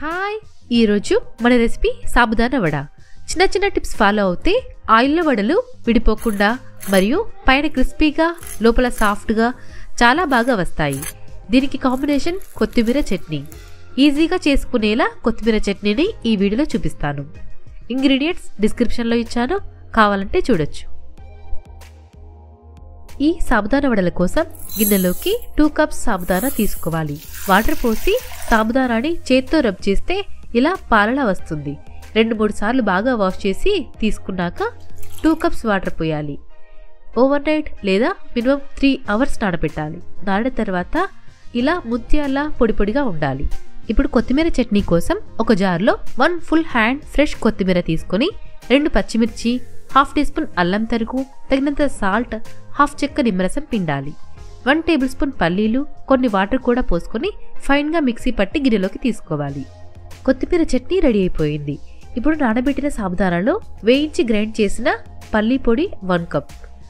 hi ఈరోజు మన recipe sabudana vada చిన్న చిన్న టిప్స్ ఫాలో అవుతే ఆయిల్లో వడలు విడిపోకుండా మరియు పైన క్రిస్పీగా లోపల సాఫ్ట్గా చాలా బాగా వస్తాయి దీనికి కాంబినేషన్ కొత్తిమీర చట్నీ ఈజీగా చేసుకునేలా కొత్తిమీర చట్నీని ఈ వీడియోలో చూపిస్తాను ఇంగ్రీడియంట్స్ డిస్క్రిప్షన్లో ఇచ్చాను కావాలంటే చూడొచ్చు ఈ సాబుదానా వడల కోసం గిన్నెలోకి టూ కప్స్ సాబుదానా తీసుకోవాలి వాటర్ పోసి సాబుదానాని చేత్తో రబ్ చేస్తే ఇలా పాలలా వస్తుంది రెండు మూడు సార్లు బాగా వాష్ చేసి తీసుకున్నాక టూ కప్స్ వాటర్ పోయాలి ఓవర్ నైట్ లేదా మినిమం త్రీ అవర్స్ నానబెట్టాలి నానిన తర్వాత ఇలా ముత్యాల పొడి పొడిగా ఉండాలి ఇప్పుడు కొత్తిమీర చట్నీ కోసం ఒక జార్లో వన్ ఫుల్ హ్యాండ్ ఫ్రెష్ కొత్తిమీర తీసుకొని రెండు పచ్చిమిర్చి హాఫ్ టీ స్పూన్ అల్లం తరుగు తగినంత సాల్ట్ హాఫ్ చెక్క నిమ్మరసం పిండాలి వన్ టేబుల్ స్పూన్ పల్లీలు కొన్ని వాటర్ కూడా పోసుకొని ఫైన్గా మిక్సీ పట్టి గిన్నెలోకి తీసుకోవాలి కొత్తిమీర చట్నీ రెడీ అయిపోయింది ఇప్పుడు నానబెట్టిన సాబుదానాలో వేయించి గ్రైండ్ చేసిన పల్లీ పొడి వన్ కప్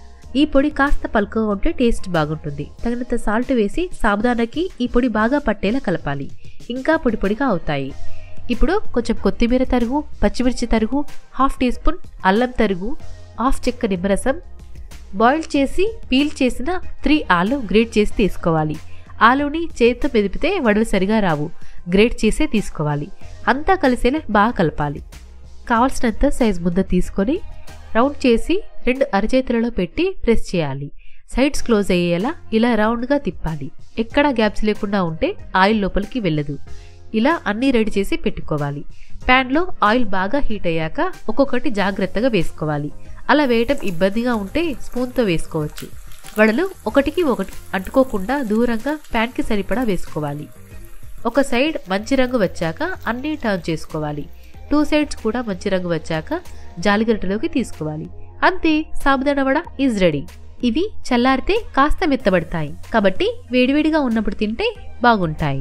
ఈ పొడి కాస్త పలుకగా ఉంటే టేస్ట్ బాగుంటుంది తగినంత సాల్ట్ వేసి సాబుదానాకి ఈ పొడి బాగా పట్టేలా కలపాలి ఇంకా పొడి పొడిగా అవుతాయి ఇప్పుడు కొంచెం కొత్తిమీర తరుగు పచ్చిమిర్చి తరుగు హాఫ్ టీ స్పూన్ అల్లం తరుగు హాఫ్ చెక్క నిమ్మరసం బాయిల్ చేసి పీల్ చేసిన త్రీ ఆలు గ్రేట్ చేసి తీసుకోవాలి ఆలుని చేతితో మెదిపితే వడలు సరిగా రావు గ్రేట్ చేసే తీసుకోవాలి అంతా కలిసేలా బాగా కలపాలి కావాల్సినంత సైజ్ ముద్ద తీసుకొని రౌండ్ చేసి రెండు అరచేతులలో పెట్టి ప్రెస్ చేయాలి సైడ్స్ క్లోజ్ అయ్యేలా ఇలా రౌండ్గా తిప్పాలి ఎక్కడా గ్యాప్స్ లేకుండా ఉంటే ఆయిల్ లోపలికి వెళ్ళదు ఇలా అన్నీ రెడీ చేసి పెట్టుకోవాలి ప్యాన్లో ఆయిల్ బాగా హీట్ అయ్యాక ఒక్కొక్కటి జాగ్రత్తగా వేసుకోవాలి అలా వేయటం ఇబ్బందిగా ఉంటే స్పూన్తో వేసుకోవచ్చు వడలు ఒకటికి ఒకటి అంటుకోకుండా దూరంగా ప్యాన్కి సరిపడా వేసుకోవాలి ఒక సైడ్ మంచి రంగు వచ్చాక అన్నీ టర్న్ చేసుకోవాలి టూ సైడ్స్ కూడా మంచి రంగు వచ్చాక జాలిగరిటలోకి తీసుకోవాలి అంతే సాబుదాన వడ ఈజ్ రెడీ ఇవి చల్లారితే కాస్త మెత్తబడతాయి కాబట్టి వేడివేడిగా ఉన్నప్పుడు తింటే బాగుంటాయి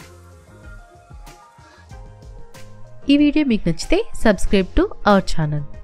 ఈ వీడియో మీకు నచ్చితే సబ్స్క్రైబ్ టు అవర్ ఛానల్